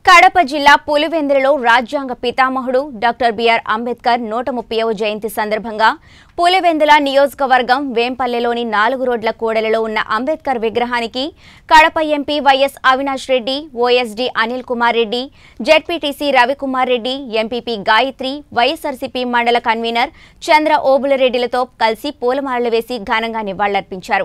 కడప జిల్లా పులివెందులలో రాజ్యాంగ పితామహుడు డాక్టర్ బిఆర్ అంబేద్కర్ నూట ముప్పైవ జయంతి సందర్భంగా పులివెందుల నియోజకవర్గం వేంపల్లెలోని నాలుగు రోడ్ల కూడలిలో ఉన్న అంబేద్కర్ విగ్రహానికి Kadapa MP YS Avinash Reddy OSD Anil Kumar Reddy ZPTC Ravikumar Reddy MPP Gayatri YSRCP mandal convener చంద్ర ఓబులరెడ్డిలతో కలిసి పూలమాలలు వేసి ఘనంగా నివాళులర్పించారు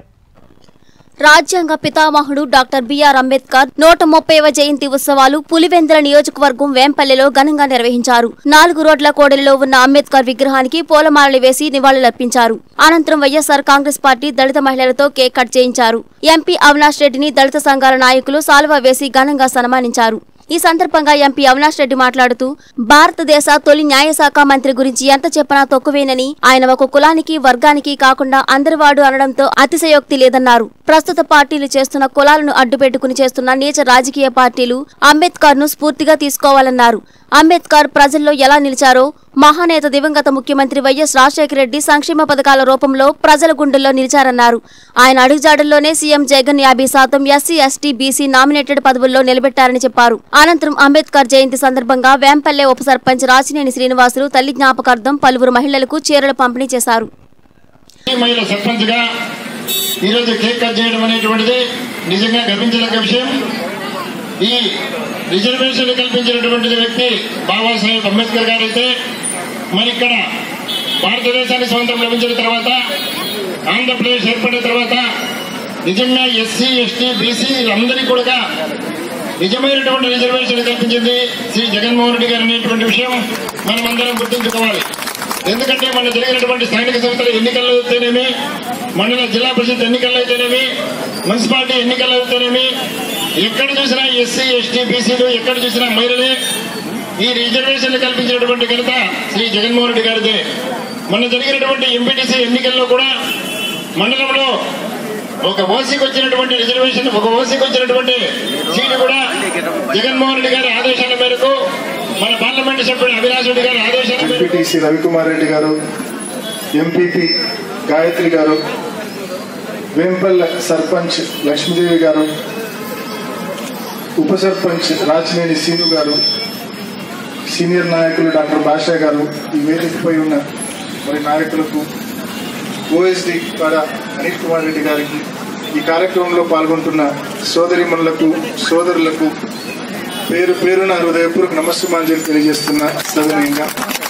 రాజ్యాంగ పితామహుడు డాక్టర్ బిఆర్ అంబేద్కర్ నూట ముప్పైవ జయంతి ఉత్సవాలు పులివెందుల నియోజకవర్గం వేంపల్లెలో ఘనంగా నిర్వహించారు నాలుగు రోడ్ల కోడలిలో ఉన్న అంబేద్కర్ విగ్రహానికి పూలమాలలు వేసి నివాళులర్పించారు అనంతరం వైఎస్ఆర్ కాంగ్రెస్ పార్టీ దళిత మహిళలతో కేక్ కట్ చేయించారు ఎంపీ అవినాష్ రెడ్డిని దళిత సంఘాల నాయకులు సాల్వా వేసి ఘనంగా సన్మానించారు ఈ సందర్భంగా ఎంపీ అవినాష్ రెడ్డి మాట్లాడుతూ భారతదేశ తొలి న్యాయశాఖ మంత్రి గురించి ఎంత చెప్పినా తక్కువేనని ఆయన ఒక కులానికి వర్గానికి కాకుండా అందరివాడు అనడంతో అతిశయోక్తి లేదన్నారు ప్రస్తుత పార్టీలు చేస్తున్న కులాలను అడ్డుపెట్టుకుని చేస్తున్న నీచ రాజకీయ పార్టీలు అంబేద్కర్ ను స్ఫూర్తిగా తీసుకోవాలన్నారు అంబేద్కర్ ప్రజల్లో ఎలా నిలిచారో మహానేత దివంగత ముఖ్యమంత్రి వైఎస్ రాజశేఖర రెడ్డి సంక్షేమ పథకాల రూపంలో ప్రజల గుండెల్లో నిలిచారన్నారు ఆయన అడుగుజాడల్లోనే సీఎం జగన్ యాభై శాతం ఎస్సీ ఎస్టీ బీసీ నామినేటెడ్ పదవుల్లో నిలబెట్టారని చెప్పారు అనంతరం అంబేద్కర్ జయంతి సందర్భంగా వేంపల్లె ఉప సర్పంచ్ రాచినేని శ్రీనివాసులు తల్లి జ్ఞాపకార్థం పలువురు మహిళలకు చీరలు పంపిణీ చేశారు ఈ మహిళ సర్పంచ్ గా ఈరోజు కేక్ కట్ చేయడం అనేటువంటిది నిజంగా గర్వించదగ్గ విషయం ఈ రిజర్వేషన్ కల్పించినటువంటి వ్యక్తి బాబాసాహెబ్ అంబేద్కర్ గారు అయితే మరి ఇక్కడ భారతదేశానికి స్వాతంత్రం లభించిన తర్వాత ఆంధ్రప్రదేశ్ ఏర్పడిన తర్వాత నిజంగా ఎస్సీ ఎస్టీ బీసీ అందరికీ కూడా నిజమైనటువంటి రిజర్వేషన్ కల్పించింది శ్రీ జగన్మోహన్ రెడ్డి గారు అనేటువంటి విషయం మనం అందరం గుర్తుంచుకోవాలి ఎందుకంటే మన జరిగినటువంటి స్థానిక సంస్థల ఎన్నికల్లో అయితేనేమి మండల జిల్లా పరిషత్ ఎన్నికల్లో అయితేనేమి మున్సిపాలిటీ ఎన్నికల్లో అయితేనేమి ఎక్కడ చూసినా ఎస్సీ ఎస్టీ బీసీలు ఎక్కడ చూసినా మహిళలే ఈ రిజర్వేషన్లు కల్పించినటువంటి ఘనత శ్రీ జగన్మోహన్ రెడ్డి గారిదే మొన్న జరిగినటువంటి ఎంపీటీసీ ఎన్నికల్లో కూడా మండలంలో ఒక ఓసీకి వచ్చినటువంటి రిజర్వేషన్ ఒక ఓసీకి వచ్చినటువంటి సీటు కూడా జగన్మోహన్ రెడ్డి గారి ఆదేశాల మేరకు మన పార్లమెంట్ సభ్యుడు అవినాష్ రెడ్డి గారి ఆదేశాల మేరకు ఎంపీటీసీ రవికుమార్ రెడ్డి గారు ఎంపీపీ గాయత్రి గారు వేంపల్ల సర్పంచ్ లక్ష్మీదేవి గారు ఉప సర్పంచ్ రాచినేని సీను గారు సీనియర్ నాయకులు డాక్టర్ భాషా గారు ఈ వేదికపై ఉన్న మరి నాయకులకు ఓఎస్డి కాడ అనిల్ కుమార్ రెడ్డి గారికి ఈ కార్యక్రమంలో పాల్గొంటున్న సోదరిమణులకు సోదరులకు పేరు పేరున హృదయపూర్వక నమస్సుమాంజలి తెలియజేస్తున్న సవినయంగా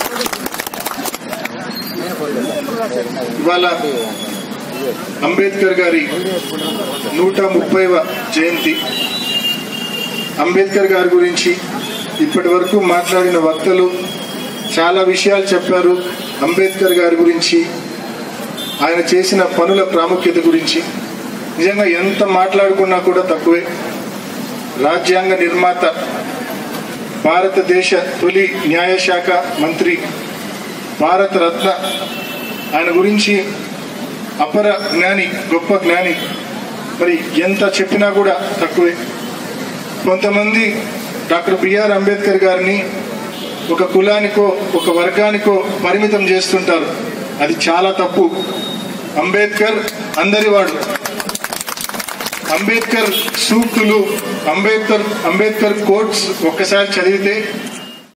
ఇవాళ అంబేద్కర్ గారి నూట ముప్పైవ జయంతి అంబేద్కర్ గారి గురించి ఇప్పటి వరకు మాట్లాడిన వక్తలు చాలా విషయాలు చెప్పారు అంబేద్కర్ గారి గురించి ఆయన చేసిన పనుల ప్రాముఖ్యత గురించి నిజంగా ఎంత మాట్లాడుకున్నా కూడా తక్కువే రాజ్యాంగ నిర్మాత భారతదేశ తొలి న్యాయశాఖ మంత్రి భారత రత్న ఆయన గురించి అపర జ్ఞాని గొప్ప జ్ఞాని మరి ఎంత చెప్పినా కూడా తక్కువే కొంతమంది డాక్టర్ బిఆర్ అంబేద్కర్ గారిని ఒక కులానికో ఒక వర్గానికో పరిమితం చేస్తుంటారు అది చాలా తప్పు అంబేద్కర్ అందరివాడు అంబేద్కర్ సూక్తులు అంబేద్కర్ అంబేద్కర్ కోట్స్ ఒక్కసారి చదివితే